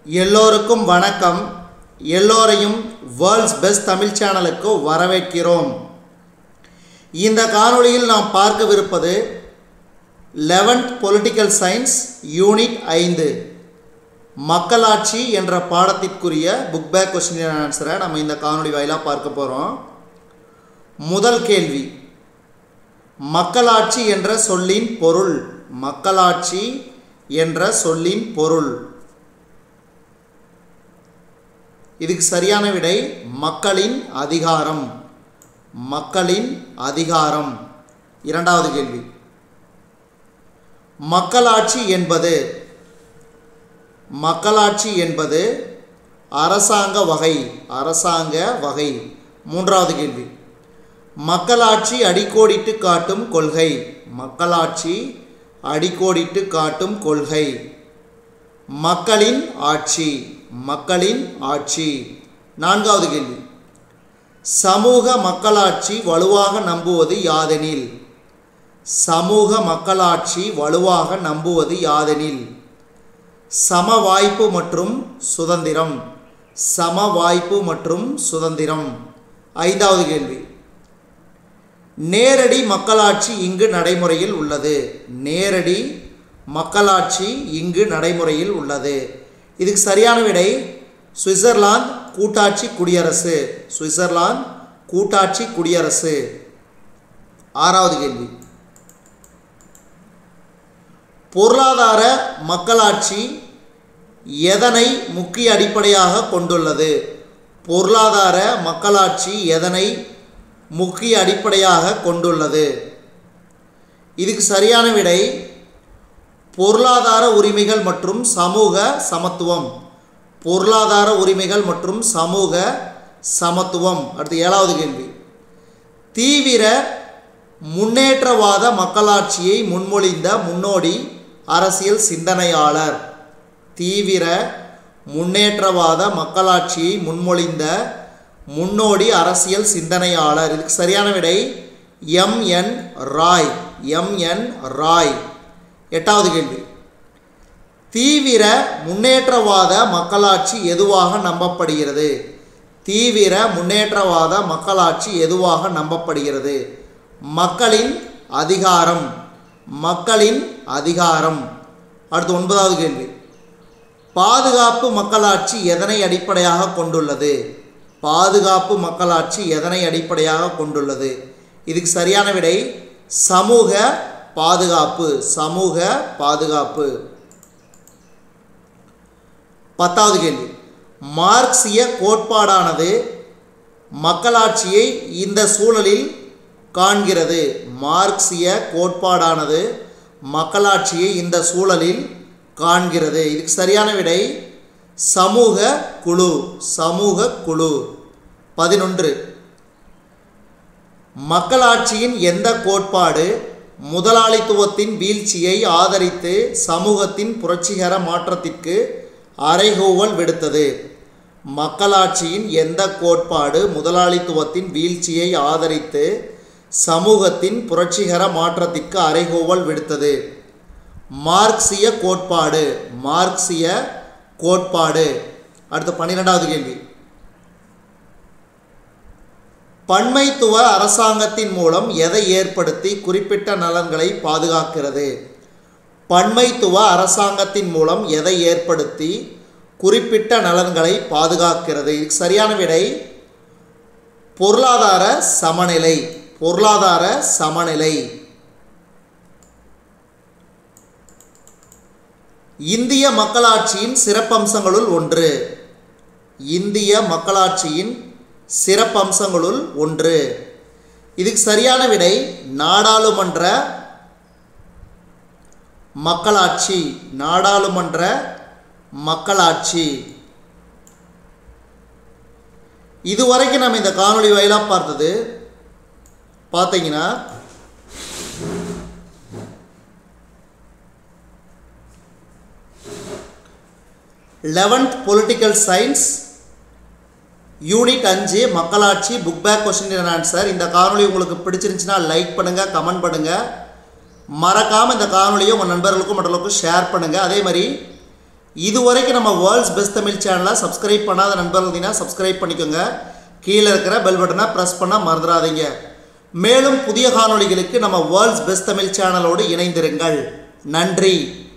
எல்லோருக்கும் வணக்கம் எல்லோரையும் வேர்ல்ட்ஸ் பெஸ்ட் தமிழ் சேனலுக்கு வரவேற்கிறோம் இந்த காணொளியில் நாம் பார்க்கவிருப்பது லெவன்த் பொலிட்டிக்கல் சயின்ஸ் யூனிட் ஐந்து மக்களாட்சி என்ற பாடத்திற்குரிய புக் பேக் கொஸ்டின் ஆன்சரை நம்ம இந்த காணொளி வாயிலாக பார்க்க போகிறோம் முதல் கேள்வி மக்களாட்சி என்ற சொல்லின் பொருள் மக்களாட்சி என்ற சொல்லின் பொருள் இதுக்கு சரியான விடை மக்களின் அதிகாரம் மக்களின் அதிகாரம் இரண்டாவது கேள்வி மக்களாட்சி என்பது மக்களாட்சி என்பது அரசாங்க வகை அரசாங்க வகை மூன்றாவது கேள்வி மக்களாட்சி அடிக்கோடிட்டு காட்டும் கொள்கை மக்களாட்சி அடிக்கோடிட்டு காட்டும் கொள்கை மக்களின் ஆட்சி மக்களின் ஆட்சி நான்காவது கேள்வி சமூக மக்களாட்சி வலுவாக நம்புவது யாதெனில் சமூக மக்களாட்சி வலுவாக நம்புவது யாதெனில் சம வாய்ப்பு மற்றும் சுதந்திரம் சம வாய்ப்பு மற்றும் சுதந்திரம் ஐந்தாவது கேள்வி நேரடி மக்களாட்சி இங்கு நடைமுறையில் உள்ளது நேரடி மக்களாட்சி இங்கு நடைமுறையில் உள்ளது இதுக்கு சரியான விடை சுவிட்சர்லாந்து கூட்டாட்சி குடியரசு சுவிட்சர்லாந்து கூட்டாட்சி குடியரசு ஆறாவது கேள்வி பொருளாதார மக்களாட்சி எதனை முக்கிய அடிப்படையாக கொண்டுள்ளது பொருளாதார மக்களாட்சி எதனை முக்கிய அடிப்படையாக கொண்டுள்ளது இதுக்கு சரியான விடை பொருளாதார உரிமைகள் மற்றும் சமூக சமத்துவம் பொருளாதார உரிமைகள் மற்றும் சமூக சமத்துவம் அடுத்து ஏழாவது கேள்வி தீவிர முன்னேற்றவாத மக்களாட்சியை முன்மொழிந்த முன்னோடி அரசியல் சிந்தனையாளர் தீவிர முன்னேற்றவாத மக்களாட்சியை முன்மொழிந்த முன்னோடி அரசியல் சிந்தனையாளர் இதுக்கு சரியான விடை M N Roy M N Roy எட்டாவது கேள்வி தீவிர முன்னேற்றவாத மக்களாட்சி எதுவாக நம்பப்படுகிறது தீவிர முன்னேற்றவாத மக்களாட்சி எதுவாக நம்பப்படுகிறது மக்களின் அதிகாரம் மக்களின் அதிகாரம் அடுத்து ஒன்பதாவது கேள்வி பாதுகாப்பு மக்களாட்சி எதனை அடிப்படையாக கொண்டுள்ளது பாதுகாப்பு மக்களாட்சி எதனை அடிப்படையாக கொண்டுள்ளது இதுக்கு சரியான விடை சமூக பாதுகாப்பு சமூக பாதுகாப்பு பத்தாவது கேள்வி மார்க்சிய கோட்பாடானது மக்களாட்சியை இந்த சூழலில் காண்கிறது மார்க்சிய கோட்பாடானது மக்களாட்சியை இந்த சூழலில் காண்கிறது இதுக்கு சரியான விடை சமூக குழு சமூக குழு பதினொன்று மக்களாட்சியின் எந்த கோட்பாடு முதலாளித்துவத்தின் வீழ்ச்சியை ஆதரித்து சமூகத்தின் புரட்சிகர மாற்றத்திற்கு அறைகூவல் விடுத்தது மக்களாட்சியின் எந்த கோட்பாடு முதலாளித்துவத்தின் வீழ்ச்சியை ஆதரித்து சமூகத்தின் புரட்சிகர மாற்றத்திற்கு அறைகூவல் விடுத்தது மார்க்சிய கோட்பாடு மார்க்சிய கோட்பாடு அடுத்த பன்னிரெண்டாவது கேள்வி பன்மைத்துவ அரசாங்கத்தின் மூலம் எதை ஏற்படுத்தி குறிப்பிட்ட நலன்களை பாதுகாக்கிறது பன்மைத்துவ அரசாங்கத்தின் மூலம் எதை ஏற்படுத்தி குறிப்பிட்ட நலன்களை பாதுகாக்கிறது இதுக்கு சரியான விடை பொருளாதார சமநிலை பொருளாதார சமநிலை இந்திய மக்களாட்சியின் சிறப்பம்சங்களுள் ஒன்று இந்திய மக்களாட்சியின் சிறப்பம்சங்களுள் ஒன்று இதுக்கு சரியான விடை நாடாளுமன்ற மக்களாட்சி நாடாளுமன்ற மக்களாட்சி இதுவரைக்கும் நம்ம இந்த காணொளி வாயிலாக பார்த்தது பார்த்தீங்கன்னா லெவன்த் பொலிட்டிக்கல் சயின்ஸ் யூனிட் அஞ்சு மக்களாட்சி book back question and answer இந்த காணொளி உங்களுக்கு பிடிச்சிருந்துச்சுன்னா லைக் பண்ணுங்கள் கமெண்ட் பண்ணுங்கள் மறக்காமல் இந்த காணொலியை உங்கள் நண்பர்களுக்கும் மற்றவர்களுக்கும் ஷேர் பண்ணுங்கள் அதே மாதிரி இதுவரைக்கும் நம்ம வேர்ல்ட்ஸ் பெஸ்ட் தமிழ் சேனலை சப்ஸ்கிரைப் பண்ணாத நண்பர்கள் இருந்தீங்கன்னா சப்ஸ்கிரைப் பண்ணிக்கோங்க கீழே இருக்கிற பெல் பட்டனை ப்ரெஸ் பண்ண மறந்துடாதீங்க மேலும் புதிய காணொளிகளுக்கு நம்ம வேர்ல்ட்ஸ் பெஸ்ட் தமிழ் சேனலோடு இணைந்திருங்கள் நன்றி